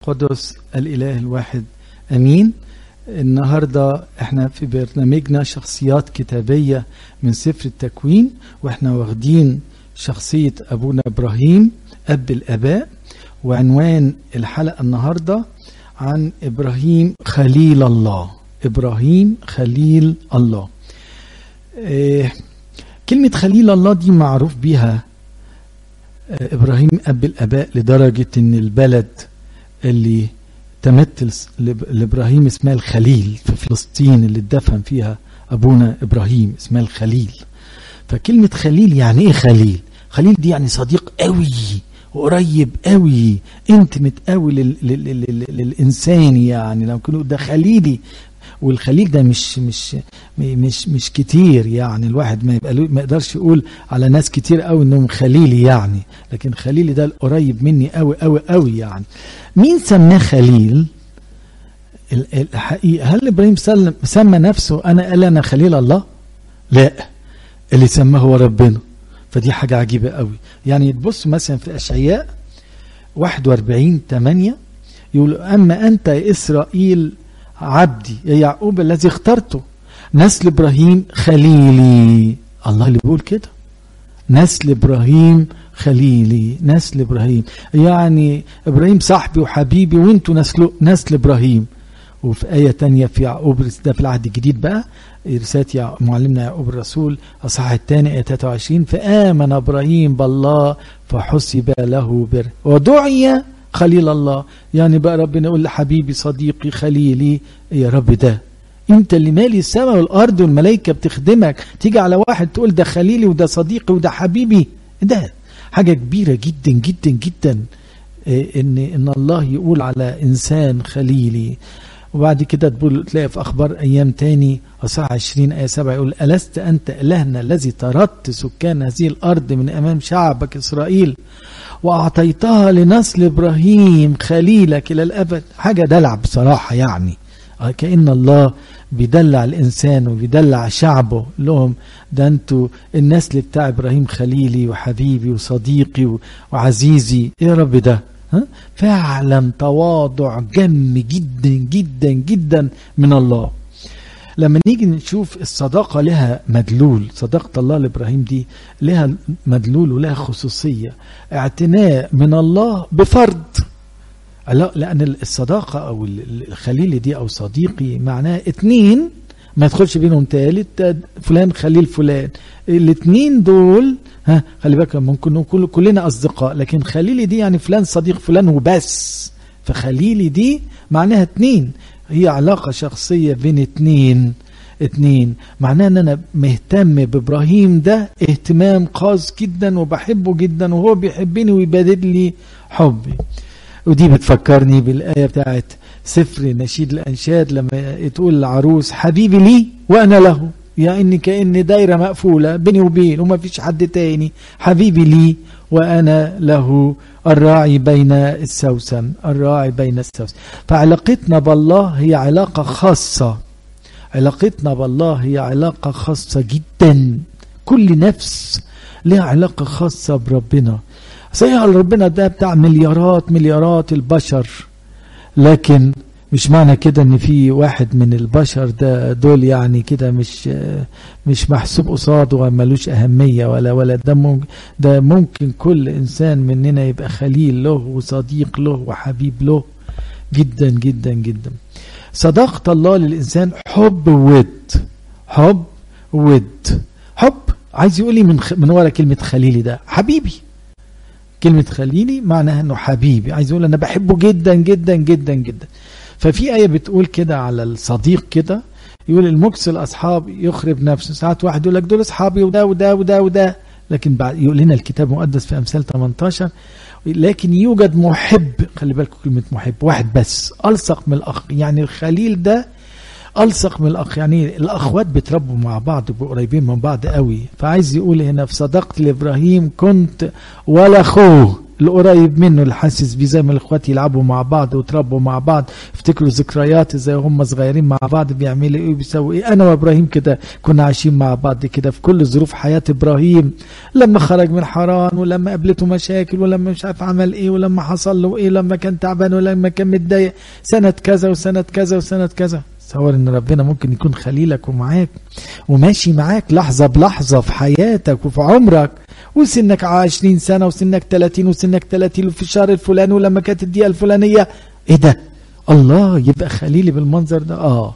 القدس الإله الواحد أمين النهاردة احنا في برنامجنا شخصيات كتابية من سفر التكوين واحنا واخدين شخصية أبونا إبراهيم أب الآباء وعنوان الحلقة النهاردة عن إبراهيم خليل الله إبراهيم خليل الله اه كلمة خليل الله دي معروف بيها اه إبراهيم أب الآباء لدرجة إن البلد اللي تمثل لابراهيم اسمها الخليل في فلسطين اللي اتدفن فيها ابونا ابراهيم اسمها الخليل فكلمه خليل يعني ايه خليل خليل دي يعني صديق قوي وقريب قوي انتمت قوي لل... لل... لل... للانسان يعني لو كانوا ده خليلي والخليل ده مش مش مش مش كتير يعني الواحد ما يبقى ما يقدرش يقول على ناس كتير قوي انهم خليلي يعني لكن خليلي ده القريب مني قوي قوي قوي يعني مين سماه خليل الحقيقه هل ابراهيم سلم سمى نفسه انا قال انا خليل الله لا اللي سماه هو ربنا فدي حاجه عجيبه قوي يعني تبص مثلا في اشعياء 41 8 يقول اما انت يا اسرائيل عبدي يا يعقوب الذي اخترته نسل ابراهيم خليلي الله اللي بيقول كده نسل ابراهيم خليلي نسل ابراهيم يعني ابراهيم صاحبي وحبيبي وانتوا نسل نسل ابراهيم وفي آية تانية في يعقوب ده في العهد الجديد بقى رسالة معلمنا يعقوب الرسول أصحاح الثاني آية 23 فآمن إبراهيم بالله فحسب له بر ودعي خليل الله يعني بقى ربنا يقول لحبيبي صديقي خليلي يا رب ده انت اللي مالي السماء والارض والملائكه بتخدمك تيجي على واحد تقول ده خليلي وده صديقي وده حبيبي ده حاجه كبيره جدا جدا جدا ان ان الله يقول على انسان خليلي وبعد كده تقول تلاقي في اخبار ايام تاني اصحاح 20 ايه 7 يقول الست انت الهنا الذي طردت سكان هذه الارض من امام شعبك اسرائيل واعطيتها لنسل ابراهيم خليلك الى الابد حاجه دلع بصراحه يعني كان الله بيدلع الانسان وبيدلع شعبه لهم ده انتوا النسل بتاع ابراهيم خليلي وحبيبي وصديقي وعزيزي ايه يا رب ده ها؟ فعلا تواضع جم جدا جدا جدا من الله لما نيجي نشوف الصداقة لها مدلول صداقة الله لإبراهيم دي لها مدلول ولها خصوصية اعتناء من الله بفرد لا لأن الصداقة أو الخليل دي أو صديقي معناها اتنين ما يدخلش بينهم تالت فلان خليل فلان الاتنين دول ها خلي بالك ممكن نكون كلنا أصدقاء لكن خليلي دي يعني فلان صديق فلان وبس فخليلي دي معناها اتنين هي علاقة شخصية بين اتنين اتنين معناه ان انا مهتم بابراهيم ده اهتمام خاص جدا وبحبه جدا وهو بيحبني ويبادل لي حبي ودي بتفكرني بالآية بتاعت سفر نشيد الأنشاد لما تقول العروس حبيبي لي وأنا له يعني كأن دايرة مقفولة بيني وبين وما فيش حد تاني حبيبي لي وأنا له الراعي بين السوسن الراعي بين السوسن فعلاقتنا بالله هي علاقة خاصة علاقتنا بالله هي علاقة خاصة جدا كل نفس لها علاقة خاصة بربنا صحيح ربنا ده بتاع مليارات مليارات البشر لكن مش معنى كده ان في واحد من البشر ده دول يعني كده مش مش محسوب قصاده ومالوش اهميه ولا ولا ده ممكن ده ممكن كل انسان مننا يبقى خليل له وصديق له وحبيب له جدا جدا جدا صداقه الله للانسان حب وود حب ود حب عايز يقول لي من خ... من ورا كلمه خليلي ده حبيبي كلمة خليلي معناها انه حبيبي عايز يقول انا بحبه جدا جدا جدا جدا ففي آية بتقول كده على الصديق كده يقول المكس الأصحاب يخرب نفسه ساعات واحد يقول لك دول أصحابي وده وده وده وده لكن بعد يقول لنا الكتاب المقدس في أمثال 18 لكن يوجد محب خلي بالكم كلمة محب واحد بس ألصق من الأخ يعني الخليل ده ألصق من الأخ يعني الأخوات بيتربوا مع بعض بيبقوا قريبين من بعض قوي فعايز يقول هنا في صداقة لإبراهيم كنت ولا أخوه القريب منه اللي حاسس بيه زي ما الاخوات يلعبوا مع بعض وتربوا مع بعض يفتكروا ذكريات زي هم صغيرين مع بعض بيعملوا ايه وبيسووا ايه انا وابراهيم كده كنا عايشين مع بعض كده في كل ظروف حياه ابراهيم لما خرج من حران ولما قابلته مشاكل ولما مش عارف عمل ايه ولما حصل له ايه لما كان تعبان ولما كان متضايق سنه كذا وسنه كذا وسنه كذا تصور ان ربنا ممكن يكون خليلك ومعاك وماشي معاك لحظه بلحظه في حياتك وفي عمرك وسنك 20 سنه وسنك 30 وسنك 30 وفي الشهر الفلاني ولما كانت الدقيقه الفلانيه ايه ده؟ الله يبقى خليلي بالمنظر ده اه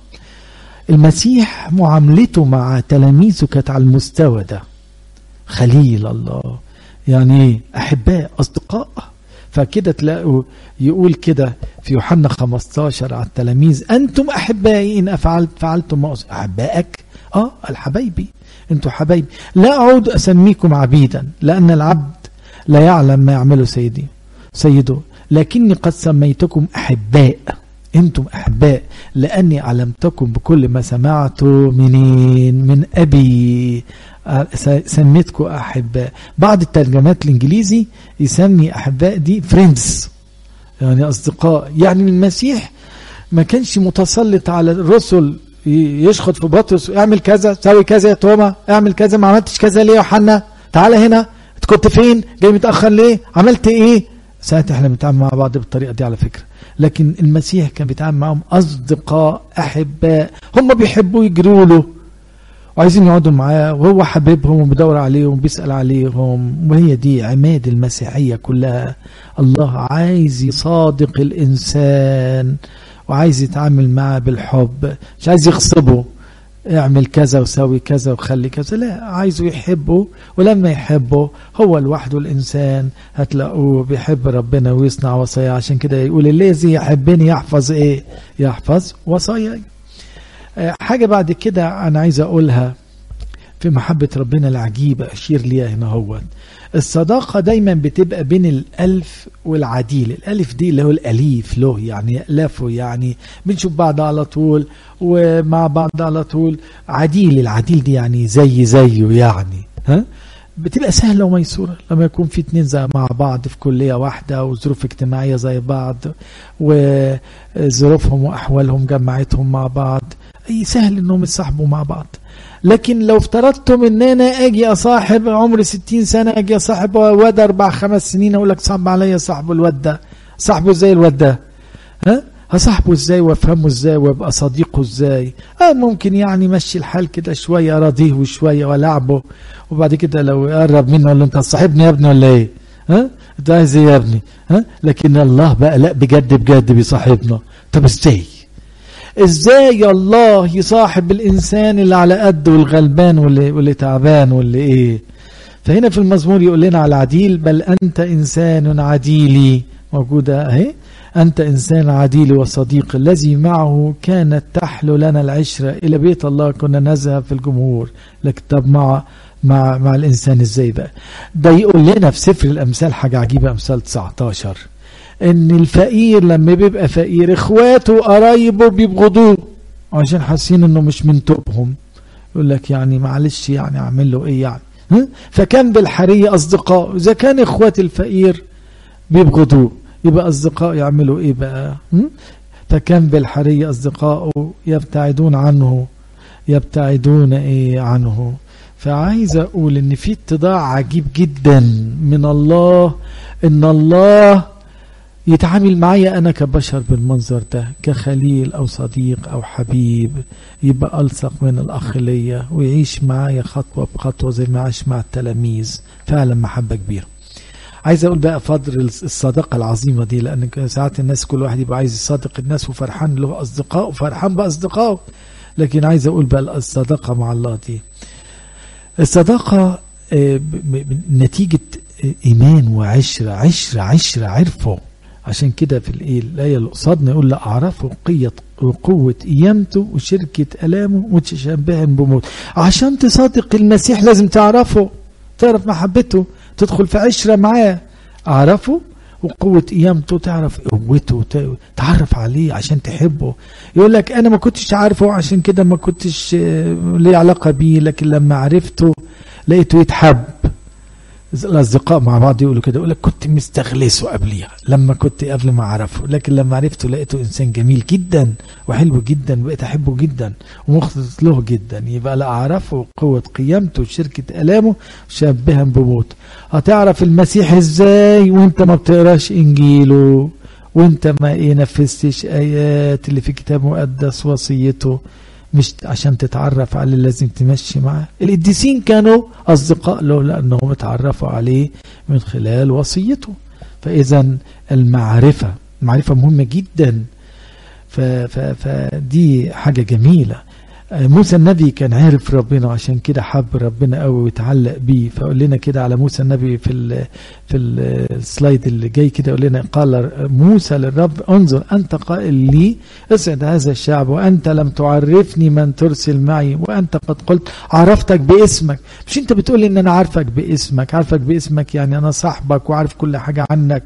المسيح معاملته مع تلاميذه كانت على المستوى ده خليل الله يعني ايه احباء اصدقاء فكده تلاقوا يقول كده في يوحنا 15 على التلاميذ انتم احبائي ان افعلت فعلتم ما احبائك اه الحبايبي انتم حبايبي لا اعود اسميكم عبيدا لان العبد لا يعلم ما يعمله سيدي سيده لكني قد سميتكم احباء انتم احباء لاني علمتكم بكل ما سمعت منين من ابي سميتكم احباء بعض الترجمات الانجليزي يسمي احباء دي فريندز يعني اصدقاء يعني المسيح ما كانش متسلط على الرسل يشخط في بطرس اعمل كذا سوي كذا يا توما اعمل كذا ما عملتش كذا ليه يا يوحنا تعالى هنا كنت فين جاي متاخر ليه عملت ايه ساعتها احنا بنتعامل مع بعض بالطريقه دي على فكره لكن المسيح كان بيتعامل معهم اصدقاء احباء هم بيحبوا يجروا له وعايزين يقعدوا معاه وهو حبيبهم وبيدور عليهم وبيسأل عليهم وهي دي عماد المسيحية كلها الله عايز يصادق الإنسان وعايز يتعامل معاه بالحب مش عايز يغصبه اعمل كذا وسوي كذا وخلي كذا لا عايزه يحبه ولما يحبه هو لوحده الإنسان هتلاقوه بيحب ربنا ويصنع وصايا عشان كده يقول الذي يحبني يحفظ ايه يحفظ وصاياي حاجة بعد كده أنا عايز أقولها في محبة ربنا العجيبة أشير ليها هنا هو الصداقة دايما بتبقى بين الألف والعديل الألف دي اللي هو الأليف له يعني يألفه يعني بنشوف بعض على طول ومع بعض على طول عديل العديل دي يعني زي زيه يعني ها بتبقى سهلة وميسورة لما يكون في اتنين زي مع بعض في كلية واحدة وظروف اجتماعية زي بعض وظروفهم وأحوالهم جمعتهم مع بعض أي سهل انهم يتصاحبوا مع بعض لكن لو افترضتم ان انا اجي اصاحب عمر ستين سنة اجي اصاحب واد اربع خمس سنين اقول لك صعب عليا صاحبه الواد ده صاحبه ازاي الواد ده ها هصاحبه ازاي وافهمه ازاي وابقى صديقه ازاي اه ممكن يعني مشي الحال كده شوية راضيه وشوية ولعبه وبعد كده لو يقرب منه اقول له انت صاحبني يا ابني ولا ايه ها انت عايز ايه يا ابني ها لكن الله بقى لا بجد بجد بيصاحبنا طب ازاي ازاي الله يصاحب الانسان اللي على قد والغلبان واللي, واللي تعبان واللي ايه فهنا في المزمور يقول لنا على العديل بل انت انسان عديلي موجودة اهي أنت إنسان عديل وصديق الذي معه كانت تحلو لنا العشرة إلى بيت الله كنا نذهب في الجمهور لكن طب مع مع مع الإنسان إزاي بقى ده يقول لنا في سفر الأمثال حاجة عجيبة أمثال 19 ان الفقير لما بيبقى فقير اخواته وقرايبه بيبغضوه عشان حاسين انه مش من توبهم يقول لك يعني معلش يعني اعمل له ايه يعني ها؟ فكان بالحرية اصدقاء اذا كان اخوات الفقير بيبغضوه يبقى اصدقاء يعملوا ايه بقى ها؟ فكان بالحرية اصدقائه يبتعدون عنه يبتعدون ايه عنه فعايز اقول ان في اتضاع عجيب جدا من الله ان الله يتعامل معايا أنا كبشر بالمنظر ده كخليل أو صديق أو حبيب يبقى ألصق من الأخ ليا ويعيش معايا خطوة بخطوة زي ما عاش مع التلاميذ فعلا محبة كبيرة عايز أقول بقى فضل الصداقة العظيمة دي لأن ساعات الناس كل واحد يبقى عايز يصادق الناس وفرحان له أصدقائه وفرحان بأصدقائه لكن عايز أقول بقى الصداقة مع الله دي الصداقة نتيجة إيمان وعشرة عشرة عشرة عرفه عشان كده في الايه الايه اللي قصادنا يقول لا اعرفه قية وقوة قيامته وشركة ألامه وتشبه بموت عشان تصادق المسيح لازم تعرفه تعرف محبته تدخل في عشرة معاه أعرفه وقوة قيامته تعرف قوته تعرف عليه عشان تحبه يقول لك أنا ما كنتش عارفه عشان كده ما كنتش ليه علاقة بيه لكن لما عرفته لقيته يتحب الاصدقاء مع بعض يقولوا كده يقول لك كنت مستغلسه قبليها لما كنت قبل ما اعرفه لكن لما عرفته لقيته انسان جميل جدا وحلو جدا بقيت احبه جدا ومخلص له جدا يبقى لا اعرفه قوه قيامته وشركه الامه شبها بموته هتعرف المسيح ازاي وانت ما بتقراش انجيله وانت ما ايه نفذتش ايات اللي في كتاب مقدس وصيته مش عشان تتعرف عليه لازم تمشي معاه القديسين كانوا أصدقاء له لأنهم اتعرفوا عليه من خلال وصيته فإذا المعرفة معرفة مهمة جدا فدي حاجة جميلة موسى النبي كان عارف ربنا عشان كده حب ربنا قوي ويتعلق بيه فقول لنا كده على موسى النبي في ال في السلايد اللي جاي كده يقول لنا قال موسى للرب انظر انت قائل لي اسعد هذا الشعب وانت لم تعرفني من ترسل معي وانت قد قلت عرفتك باسمك مش انت بتقول لي ان انا عارفك باسمك عارفك باسمك يعني انا صاحبك وعارف كل حاجه عنك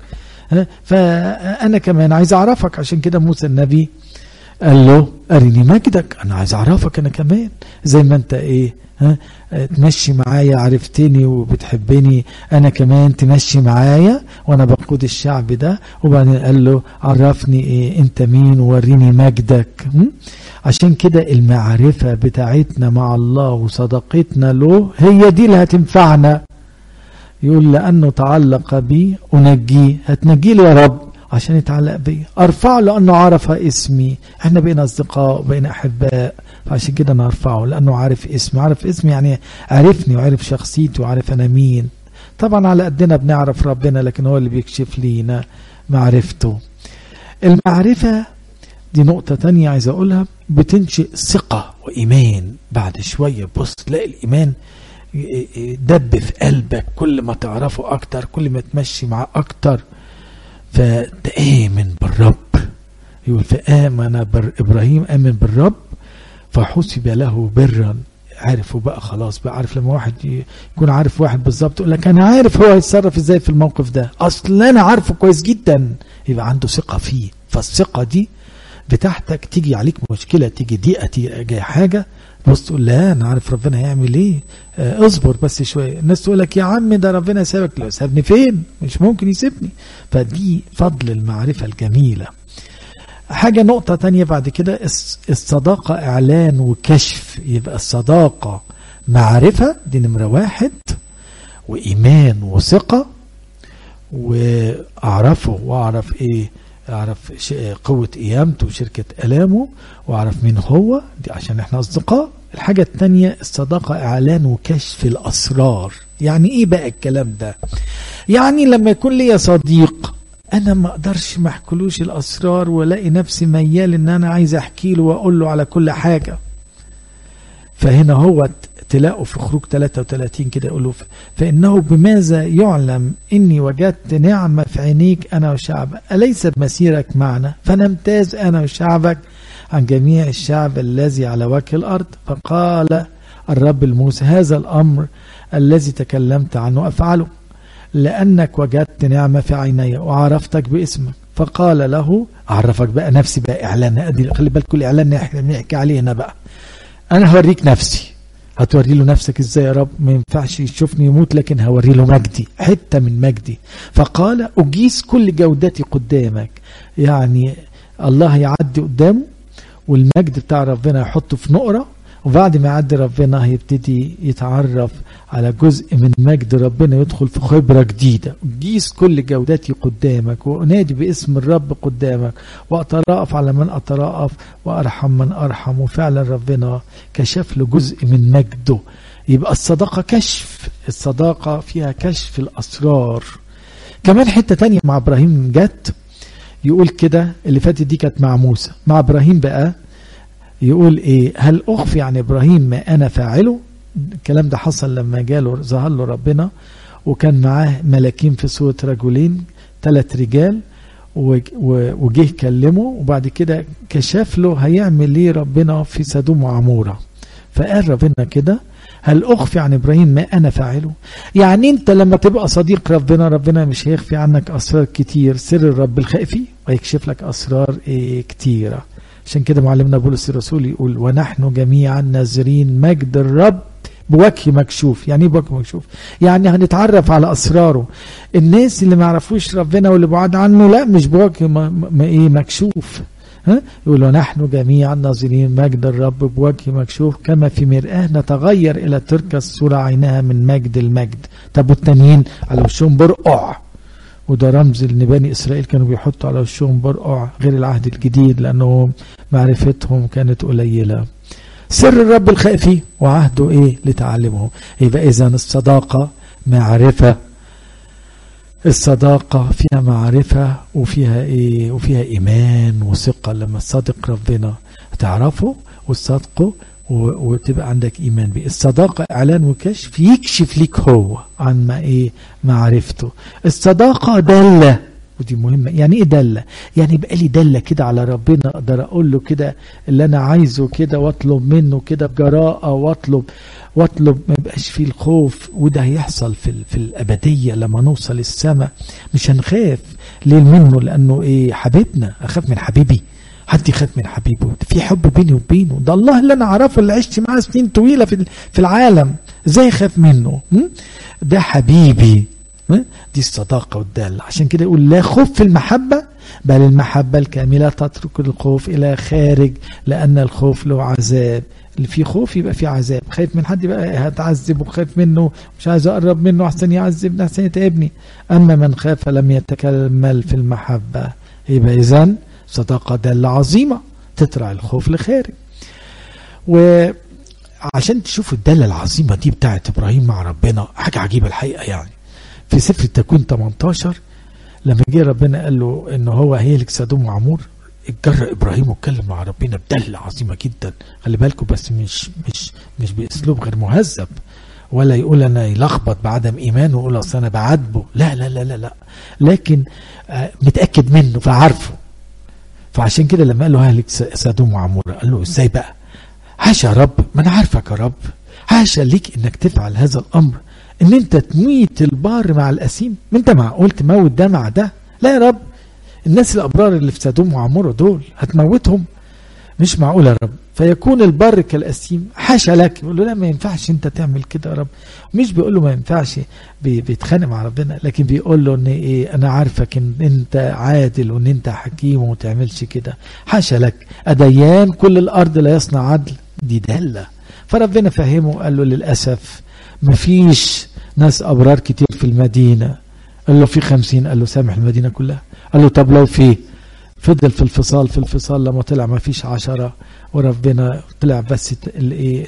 فانا كمان عايز اعرفك عشان كده موسى النبي قال له أرني مجدك أنا عايز أعرفك أنا كمان زي ما أنت إيه ها تمشي معايا عرفتني وبتحبني أنا كمان تمشي معايا وأنا بقود الشعب ده وبعدين قال له عرفني إيه أنت مين ووريني مجدك عشان كده المعرفة بتاعتنا مع الله وصداقتنا له هي دي اللي هتنفعنا يقول لأنه تعلق بي أنجيه هتنجيه يا رب عشان يتعلق بيا ارفعه لانه عرف اسمي احنا بقينا اصدقاء بقينا احباء فعشان كده انا ارفعه لانه عارف اسمي عارف اسمي يعني عرفني وعرف شخصيتي وعارف انا مين طبعا على قدنا بنعرف ربنا لكن هو اللي بيكشف لينا معرفته المعرفة دي نقطة تانية عايز اقولها بتنشئ ثقة وايمان بعد شوية بص تلاقي الايمان دب في قلبك كل ما تعرفه اكتر كل ما تمشي معاه اكتر فتآمن بالرب يقول فآمن بر إبراهيم آمن بالرب فحسب له برا عارف بقى خلاص بقى عارف لما واحد يكون عارف واحد بالظبط يقول لك انا عارف هو هيتصرف ازاي في الموقف ده اصل انا عارفه كويس جدا يبقى عنده ثقه فيه فالثقه دي بتاعتك تيجي عليك مشكله تيجي ضيقه تيجي حاجه بص تقول لا انا عارف ربنا هيعمل ايه آه اصبر بس شويه الناس تقول لك يا عم ده ربنا سابك لا سابني فين مش ممكن يسيبني فدي فضل المعرفه الجميله حاجه نقطه تانية بعد كده الصداقه اعلان وكشف يبقى الصداقه معرفه دي نمره واحد وايمان وثقه واعرفه واعرف ايه اعرف قوة قيامته وشركة الامه واعرف مين هو دي عشان احنا اصدقاء الحاجة التانية الصداقة اعلان وكشف الاسرار يعني ايه بقى الكلام ده يعني لما يكون ليا صديق انا ما اقدرش ما احكلوش الاسرار والاقي نفسي ميال ان انا عايز احكي له واقول له على كل حاجة فهنا هو تلاقوا في خروج 33 كده يقولوا فإنه بماذا يعلم إني وجدت نعمة في عينيك أنا وشعبك أليس بمسيرك معنا فنمتاز أنا وشعبك عن جميع الشعب الذي على وجه الأرض فقال الرب لموسى هذا الأمر الذي تكلمت عنه أفعله لأنك وجدت نعمة في عيني وعرفتك باسمك فقال له أعرفك بقى نفسي بقى إعلان أدي خلي بالك كل إعلان نحكي عليه هنا بقى أنا هوريك نفسي هتوري له نفسك ازاي يا رب ما ينفعش يشوفني يموت لكن هوري له مجدي حتة من مجدي فقال أجيس كل جودتي قدامك يعني الله يعدي قدامه والمجد بتاع ربنا يحطه في نقرة وبعد ما يعدي ربنا هيبتدي يتعرف على جزء من مجد ربنا يدخل في خبرة جديدة جيس كل جودتي قدامك وأنادي باسم الرب قدامك وأتراءف على من أتراءف وأرحم من أرحم وفعلا ربنا كشف له جزء من مجده يبقى الصداقة كشف الصداقة فيها كشف الأسرار كمان حتة تانية مع إبراهيم جت يقول كده اللي فاتت دي كانت مع موسى مع إبراهيم بقى يقول ايه هل اخفي عن ابراهيم ما انا فاعله الكلام ده حصل لما جاله ظهر له ربنا وكان معاه ملاكين في صورة رجلين ثلاث رجال وجه كلمه وبعد كده كشف له هيعمل ايه ربنا في سدوم وعمورة فقال ربنا كده هل اخفي عن ابراهيم ما انا فاعله يعني انت لما تبقى صديق ربنا ربنا مش هيخفي عنك اسرار كتير سر الرب الخائفي ويكشف لك اسرار ايه كتيره عشان كده معلمنا بولس الرسول يقول ونحن جميعا ناظرين مجد الرب بوجه مكشوف يعني ايه بوجه مكشوف يعني هنتعرف على اسراره الناس اللي ما يعرفوش ربنا واللي بعاد عنه لا مش بوجه ما ما ايه مكشوف ها يقولوا نحن جميعا ناظرين مجد الرب بوجه مكشوف كما في مرآة نتغير إلى تلك الصورة عينها من مجد المجد طب والتانيين على وشهم برقع وده رمز ان بني اسرائيل كانوا بيحطوا على وشهم برقع غير العهد الجديد لانه معرفتهم كانت قليله سر الرب الخائفي وعهده ايه لتعلمه يبقى اذا الصداقه معرفه الصداقة فيها معرفة وفيها ايه وفيها ايمان وثقة لما تصادق ربنا تعرفه وتصدقه وتبقى عندك ايمان بيه الصداقة اعلان وكشف يكشف ليك هو عن ما ايه معرفته الصداقة دالة ودي مهمة يعني ايه دالة يعني يبقى لي دالة كده على ربنا اقدر اقول له كده اللي انا عايزه كده واطلب منه كده بجراءة واطلب واطلب ما يبقاش فيه الخوف وده هيحصل في في الابديه لما نوصل السماء مش هنخاف ليه منه لانه ايه حبيبنا اخاف من حبيبي حد يخاف من حبيبه في حب بيني وبينه ده الله اللي انا اعرفه اللي عشت معاه سنين طويله في في العالم ازاي اخاف منه ده حبيبي دي الصداقة والدالة عشان كده يقول لا خوف في المحبة بل المحبة الكاملة تترك الخوف إلى خارج لأن الخوف له عذاب اللي فيه خوف يبقى فيه عذاب خايف من حد يبقى هتعذب وخايف منه مش عايز اقرب منه احسن يعذبني احسن يتعبني اما من خاف لم يتكمل في المحبه يبقى اذا صداقه داله عظيمه تطرع الخوف لخارج وعشان تشوفوا الداله العظيمه دي بتاعت ابراهيم مع ربنا حاجه عجيبه الحقيقه يعني في سفر التكوين 18 لما جه ربنا قال له ان هو هيهلك سدوم وعمور اتجرأ ابراهيم واتكلم مع ربنا بدله عظيمه جدا خلي بالكم بس مش مش مش باسلوب غير مهذب ولا يقول انا يلخبط بعدم ايمانه ويقول اصل انا بعاتبه لا لا لا لا لا لكن آه متاكد منه فعارفه فعشان كده لما قال له اهلك سدوم وعموره قال له ازاي بقى حاشا يا رب ما انا عارفك يا رب حاشا ليك انك تفعل هذا الامر ان انت تميت البار مع الاسيم انت معقول تموت ده مع ده لا يا رب الناس الابرار اللي في سدوم وعموره دول هتموتهم مش معقول يا رب فيكون البر كالاسيم حاشا لك يقول له لا ما ينفعش انت تعمل كده يا رب مش بيقول له ما ينفعش بيتخانق مع ربنا لكن بيقول له ان ايه انا عارفك ان انت عادل وان انت حكيم وما تعملش كده حاشا لك اديان كل الارض لا يصنع عدل دي داله فربنا فهمه قال له للاسف مفيش ناس ابرار كتير في المدينه قال له في خمسين قال له سامح المدينه كلها قال له طب لو في فضل في الفصال في الفصال لما طلع ما فيش عشرة وربنا طلع بس الايه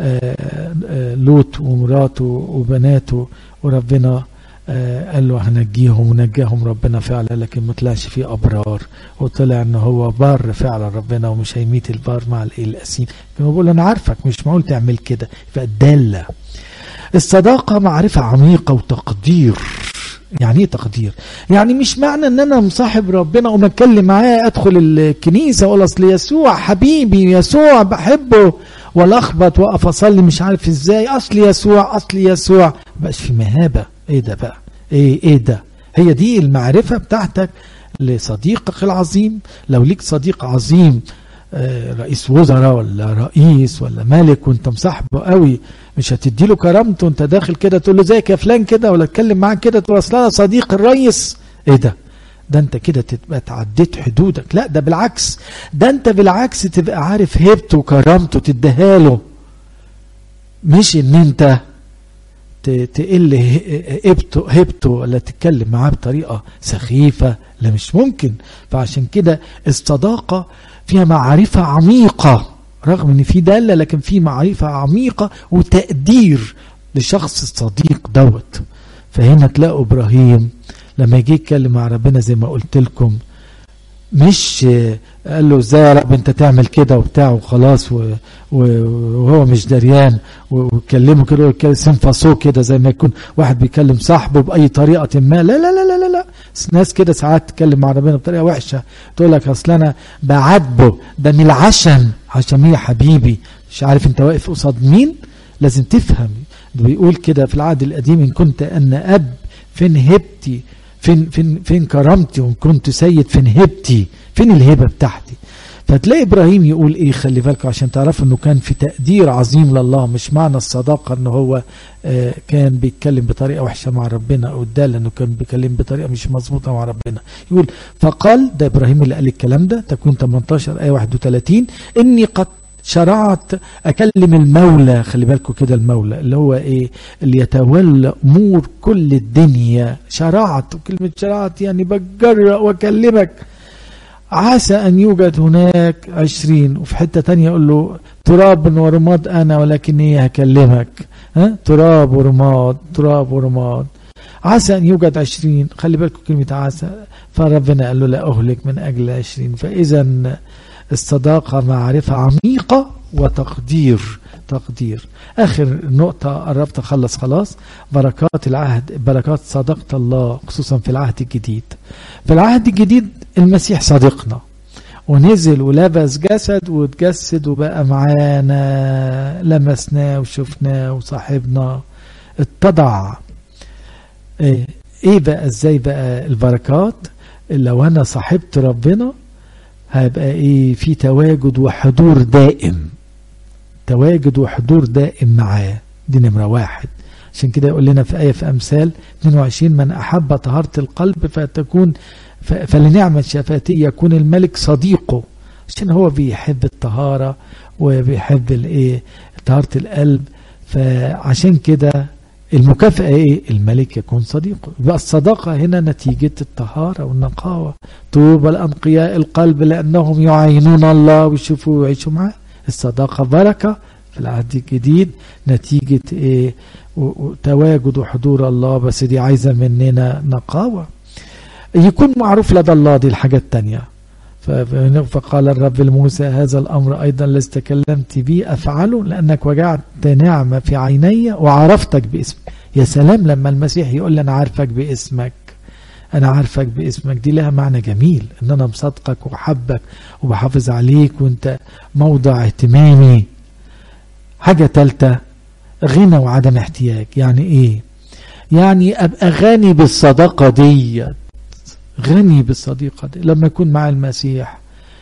لوط ومراته وبناته وربنا آه قال له هنجيهم ونجاهم ربنا فعلا لكن ما طلعش فيه ابرار وطلع ان هو بار فعلا ربنا ومش هيميت البار مع الايه الاسيم كما بقول انا عارفك مش معقول تعمل كده فالداله الصداقه معرفه عميقه وتقدير يعني ايه تقدير يعني مش معنى ان انا مصاحب ربنا وما اتكلم معاه ادخل الكنيسه اقول اصل يسوع حبيبي يسوع بحبه والخبط واقف اصلي مش عارف ازاي اصل يسوع اصل يسوع بقاش في مهابه ايه ده بقى ايه ايه ده هي دي المعرفه بتاعتك لصديقك العظيم لو ليك صديق عظيم رئيس وزراء ولا رئيس ولا ملك وانت مصاحبه قوي مش هتدي له كرامته وانت داخل كده تقول له زيك يا فلان كده ولا تتكلم معاه كده تقول اصل انا صديق الرئيس ايه ده ده انت كده تبقى تعديت حدودك لا ده بالعكس ده انت بالعكس تبقى عارف هيبته وكرامته تديها له مش ان انت تقل هيبته هيبته ولا تتكلم معاه بطريقه سخيفه لا مش ممكن فعشان كده الصداقه فيها معرفة عميقة رغم ان في دالة لكن في معرفة عميقة وتقدير لشخص الصديق دوت فهنا تلاقوا ابراهيم لما يجي يتكلم مع ربنا زي ما قلت لكم مش قال له ازاي يا رب انت تعمل كده وبتاع وخلاص وهو مش دريان وكلمه كده ويتكلم سنفاسو كده زي ما يكون واحد بيكلم صاحبه باي طريقه ما لا لا لا لا لا, لا. ناس كده ساعات تتكلم مع ربنا بطريقه وحشه تقول لك اصل انا بعاتبه ده من العشم عشان هي حبيبي مش عارف انت واقف قصاد مين لازم تفهم بيقول كده في العهد القديم ان كنت ان اب فين هبتي فين فين فين كرامتي وان كنت سيد فين هبتي فين الهبه بتاعتي فتلاقي ابراهيم يقول ايه خلي بالكم عشان تعرفوا انه كان في تقدير عظيم لله مش معنى الصداقه انه هو آه كان بيتكلم بطريقه وحشه مع ربنا او ده لانه كان بيتكلم بطريقه مش مظبوطه مع ربنا يقول فقال ده ابراهيم اللي قال الكلام ده تكوين 18 ايه 31 اني قد شرعت اكلم المولى خلي بالكم كده المولى اللي هو ايه اللي يتولى امور كل الدنيا شرعت وكلمه شرعت يعني بجرأ واكلمك عسى أن يوجد هناك عشرين وفي حتة تانية يقول له تراب ورماد أنا ولكني هكلمك ها تراب ورماد تراب ورماد عسى أن يوجد عشرين خلي بالكم كلمة عسى فربنا قال له لا أهلك من أجل عشرين فإذا الصداقة معرفة عميقة وتقدير تقدير آخر نقطة قربت أخلص خلاص بركات العهد بركات صداقة الله خصوصا في العهد الجديد في العهد الجديد المسيح صديقنا ونزل ولبس جسد وتجسد وبقى معانا لمسناه وشفناه وصاحبنا اتضع ايه, ايه بقى ازاي بقى البركات لو انا صاحبت ربنا هيبقى ايه في تواجد وحضور دائم تواجد وحضور دائم معاه دي نمرة واحد عشان كده يقول لنا في آية في أمثال 22 من أحب طهارة القلب فتكون فلنعمة شفاتي يكون الملك صديقه عشان هو بيحب الطهارة وبيحب الايه طهارة القلب فعشان كده المكافأة ايه الملك يكون صديقه يبقى الصداقة هنا نتيجة الطهارة والنقاوة طوبى الأنقياء القلب لأنهم يعينون الله ويشوفوا ويعيشوا معاه الصداقة بركة في العهد الجديد نتيجة ايه تواجد وحضور الله بس دي عايزة مننا نقاوة يكون معروف لدى الله دي الحاجة التانية فقال الرب لموسى هذا الأمر أيضا الذي تكلمت به أفعله لأنك وجعت نعمة في عيني وعرفتك باسمك يا سلام لما المسيح يقول لي أنا عارفك باسمك أنا عارفك باسمك دي لها معنى جميل إن أنا مصدقك وحبك وبحافظ عليك وأنت موضع اهتمامي حاجة تالتة غنى وعدم احتياج يعني إيه يعني أبقى غني بالصداقة دي غني بالصديقة دي لما يكون مع المسيح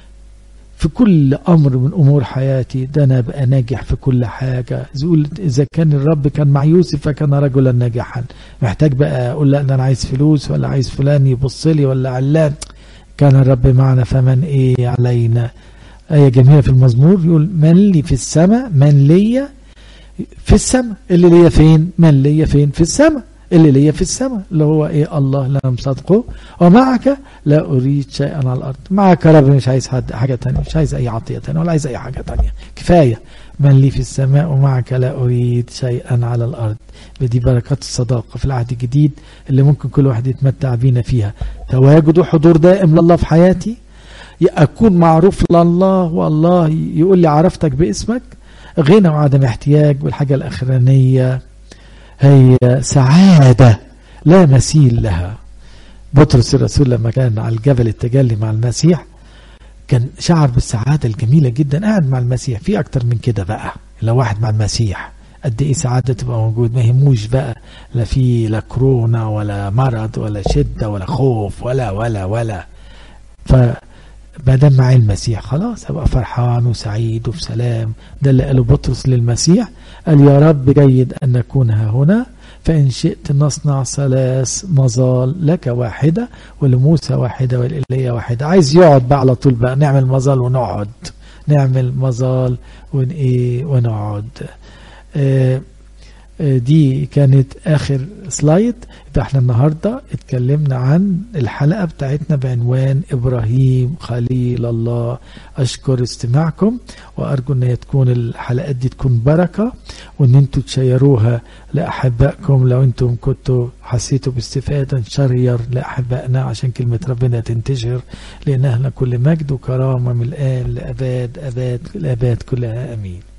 في كل أمر من أمور حياتي ده أنا أبقى ناجح في كل حاجة يقول إذا كان الرب كان مع يوسف فكان رجلا ناجحا محتاج بقى أقول لا ده أنا عايز فلوس ولا عايز فلان يبص لي ولا علان كان الرب معنا فمن إيه علينا آية جميلة في المزمور يقول من لي في السماء من لي في السماء اللي ليا فين من ليا فين في السماء اللي ليا في السماء اللي هو ايه الله لا مصدقه ومعك لا اريد شيئا على الارض معك رب مش عايز حد حاجه ثانيه مش عايز اي عطيه ثانيه ولا عايز اي حاجه ثانيه كفايه من لي في السماء ومعك لا اريد شيئا على الارض بدي بركات الصداقه في العهد الجديد اللي ممكن كل واحد يتمتع بينا فيها تواجد وحضور دائم لله في حياتي اكون معروف لله والله يقول لي عرفتك باسمك غنى وعدم احتياج والحاجه الاخرانيه هي سعادة لا مثيل لها بطرس الرسول لما كان على الجبل التجلي مع المسيح كان شعر بالسعادة الجميلة جدا قاعد مع المسيح في أكتر من كده بقى لو واحد مع المسيح قد ايه سعادة تبقى موجود ما يهموش بقى لا في لا كورونا ولا مرض ولا شدة ولا خوف ولا ولا ولا ف دام معي المسيح خلاص هبقى فرحان وسعيد وفي سلام ده اللي قاله بطرس للمسيح قال يا رب جيد أن نكون ها هنا فإن شئت نصنع ثلاث مظال لك واحدة ولموسى واحدة ولإليا واحدة عايز يقعد بقى على طول بقى نعمل مظال ونقعد نعمل مظال ون إيه ونقعد آه دي كانت اخر سلايد يبقى احنا النهارده اتكلمنا عن الحلقه بتاعتنا بعنوان ابراهيم خليل الله اشكر استماعكم وارجو ان هي تكون الحلقات دي تكون بركه وان انتوا تشيروها لاحبائكم لو انتم كنتوا حسيتوا باستفاده نشير لاحبائنا عشان كلمه ربنا تنتشر لان احنا كل مجد وكرامه من الان لاباد اباد الاباد كلها امين